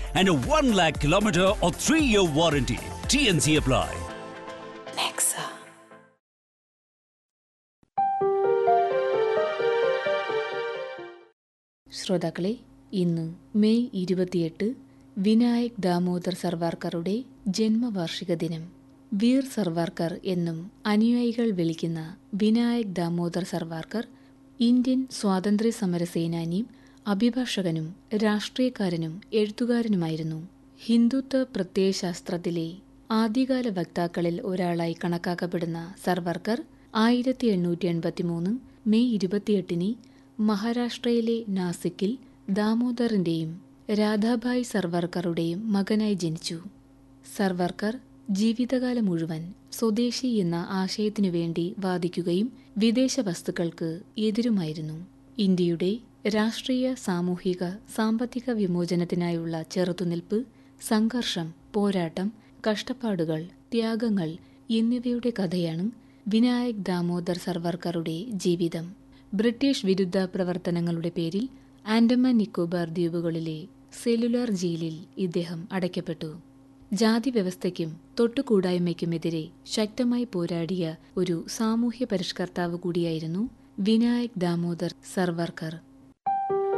and a 1 lakh kilometer or 3 year warranty. TNC apply. Nexa. ശ്രോതാക്കളെ ഇന്ന് May ഇരുപത്തിയെട്ട് വിനായക് ദാമോദർ സർവാർക്കറുടെ ജന്മവാർഷിക ദിനം വീർ സർവാർക്കർ എന്നും അനുയായികൾ വിളിക്കുന്ന വിനായക് ദാമോദർ സർവാർക്കർ ഇന്ത്യൻ സ്വാതന്ത്ര്യ സമര സേനാനിയും അഭിഭാഷകനും രാഷ്ട്രീയക്കാരനും എഴുത്തുകാരനുമായിരുന്നു ഹിന്ദുത്വ പ്രത്യയശാസ്ത്രത്തിലെ ആദ്യകാല വക്താക്കളിൽ ഒരാളായി കണക്കാക്കപ്പെടുന്ന സർവർക്കർ ആയിരത്തി എണ്ണൂറ്റി എൺപത്തിമൂന്ന് മെയ് ഇരുപത്തിയെട്ടിന് മഹാരാഷ്ട്രയിലെ നാസിക്കിൽ ദാമോദറിന്റെയും രാധാഭായ് സർവർക്കറുടെയും മകനായി ജനിച്ചു സർവർക്കർ ജീവിതകാലം മുഴുവൻ സ്വദേശി എന്ന ആശയത്തിനു വേണ്ടി വാദിക്കുകയും വിദേശ വസ്തുക്കൾക്ക് എതിരുമായിരുന്നു ഇന്ത്യയുടെ രാഷ്ട്രീയ സാമൂഹിക സാമ്പത്തിക വിമോചനത്തിനായുള്ള ചെറുത്തുനിൽപ്പ് സംഘർഷം പോരാട്ടം കഷ്ടപ്പാടുകൾ ത്യാഗങ്ങൾ എന്നിവയുടെ കഥയാണ് വിനായക് ദാമോദർ സർവർക്കറുടെ ജീവിതം ബ്രിട്ടീഷ് വിരുദ്ധ പ്രവർത്തനങ്ങളുടെ പേരിൽ ആൻഡമാൻ നിക്കോബാർ ദ്വീപുകളിലെ സെല്ലുലാർ ജയിലിൽ ഇദ്ദേഹം അടയ്ക്കപ്പെട്ടു ജാതി വ്യവസ്ഥയ്ക്കും തൊട്ടുകൂടായ്മയ്ക്കുമെതിരെ ശക്തമായി പോരാടിയ ഒരു സാമൂഹ്യ പരിഷ്കർത്താവ് കൂടിയായിരുന്നു വിനായക് ദാമോദർ സർവർക്കർ